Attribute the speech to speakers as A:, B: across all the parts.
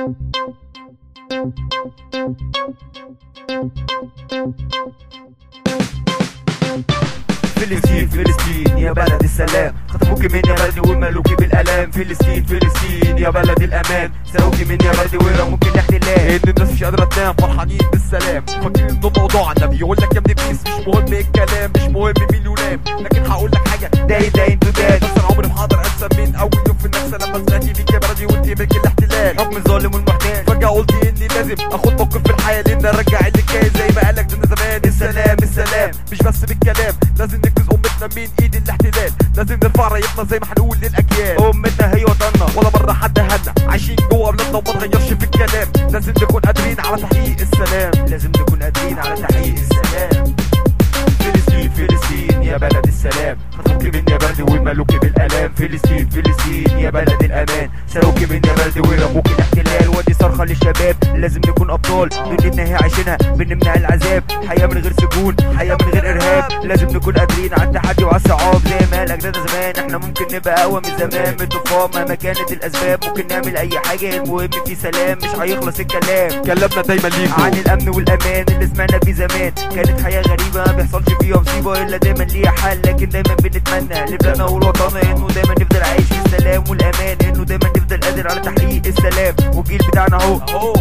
A: فلسطين فلسطين يا بلد السلام خطفوك من يا بلدي وملوكي بالالام فلسطين فلسطين يا بلد الامان سروكي من يا بلدي ورموكي الاحتلال
B: ان الناس مش قادره تنام فرحانين بالسلام فاكرين انه موضوع النبي يقول لك يا ابني بيس مش مهم الكلام مش مهم مين ينام لكن هقول لك حاجه
A: داي داي انتو داي
B: بس انا عمري ما هقدر انسى من اول يوم في النكسه لما سمعت بيك يا بلدي وانت ملك الاحتلال
A: حكم الظالم والمحتال
B: فجاه قلت اني لازم اخد موقف في الحياه لان ارجع اللي كان زي ما قالك ده زمان السلام السلام مش بس بالكلام لازم ننقذ امتنا من ايد الاحتلال لازم نرفع رايتنا زي ما هنقول للاجيال
A: امتنا هي وطننا
B: ولا مرة حد هنا عايشين جوه بلادنا وما نغيرش في الكلام لازم نكون قادرين على تحقيق السلام
A: لازم نكون قادرين على تحقيق السلام فلسطين فلسطين يا بلد السلام خطفوك من يا بلدي وملوكي بالالام فلسطين فلسطين يا بلد الامان سروكي من يا بلدي ورموك الاحتلال ودي صرخه للشباب لازم نكون ابطال دنيتنا هي عايشينها بنمنع العذاب حياه من غير سجون حياه من غير ارهاب لازم نكون قادرين على التحدي وعلى الصعاب زي ما الاجداد زمان احنا ممكن نبقى اقوى من زمان من الطوفان مهما كانت الاسباب ممكن نعمل اي حاجه المهم في سلام مش هيخلص الكلام
B: كلامنا دايما ليكوا
A: عن الامن والامان اللي سمعنا فيه زمان كانت حياه غريبه ما بيحصلش فيها مصيبه الا دايما ليها حل لكن دايما بنتمنى لبلادنا ولوطننا انه دايما نفضل عايش في السلام والامان انه دايما نفضل قادر على تحقيق السلام والجيل بتاعنا اهو
B: اهو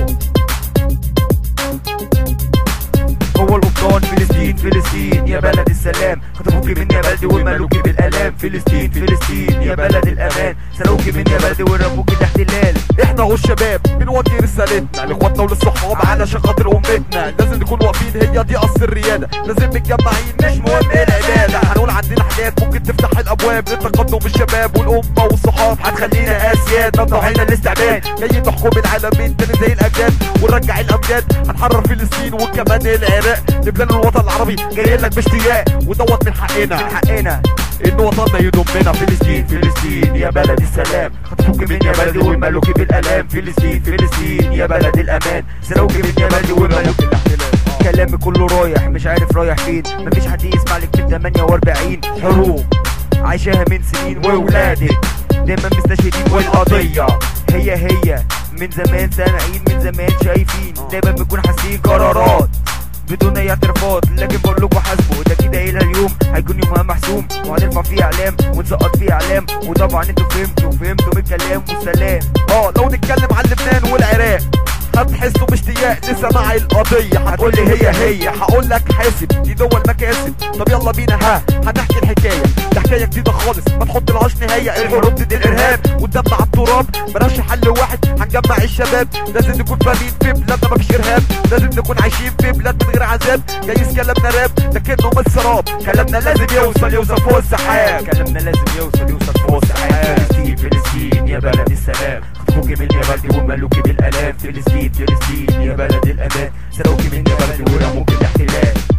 A: هو القبطان فلسطين فلسطين يا بلد السلام خطفوكي من يا بلدي وملوكي بالالام فلسطين فلسطين يا بلد الامان سلوكي من يا بلدي ورموكي الاحتلال
B: احنا اهو الشباب بنوجه رسالتنا لاخواتنا وللصحاب علشان خاطر امتنا لازم نكون واقفين هي دي اصل الرياده لازم متجمعين مش مهم ايه العباده هنقول عندنا حاجات ممكن تفتح الابواب للتقدم الشباب والامه والصحاب هتخلينا اسياد ممنوعين الاستعباد جايين نحكم العالمين تاني زي الاجداد ونرجع الامجاد هنحرر فلسطين وكمان العراق لبلاد الوطن العربي جاي لك باشتياق ودوت من حقنا
A: من حقنا
B: ان وطننا يضمنا
A: فلسطين فلسطين يا بلد السلام خطفوك من يا بلدي وملوكي بالالام فلسطين فلسطين يا بلد الامان سلوكي من يا بلدي وملوكي
B: الاحتلال
A: كلامي كله رايح مش عارف رايح فين مفيش حد يسمع لك في 48 حروب عايشاها من سنين وولادك دايما مستشهدين والقضية هي هي من زمان سامعين من زمان شايفين دايما بنكون حاسين قرارات بدون اي اعترافات لكن بقول لكم حاسبوا ده كده الى اليوم هيكون يومها محسوم وهنرفع فيه اعلام ونسقط فيه اعلام وطبعا انتوا فهمتوا فهمتوا من الكلام والسلام
B: اه لو نتكلم عن لبنان والعراق هتحسوا باشتياق لسماع القضية هتقول لي هي هي هقول لك حاسب دي دول مكاسب طب يلا بينا ها هنحكي الحكاية ده حكاية جديدة خالص ما تحط لهاش نهاية الحروب ضد الارهاب والدم على التراب بلاش حل واحد هنجمع الشباب لازم نكون فاهمين في بلادنا مفيش ارهاب لازم نكون عايشين في بلاد من غير عذاب جايز كلامنا راب لكنه مش سراب كلامنا لازم يوصل يوصل فوق السحاب
A: كلامنا لازم يوصل يوصل فوق السحاب فلسطين فلسطين يا بلد السلام خطفوكي من يا بلدي وملوكي بالالام فلسطين فلسطين يا بلد الامان سلوكي من يا بلدي ورموكي الاحتلال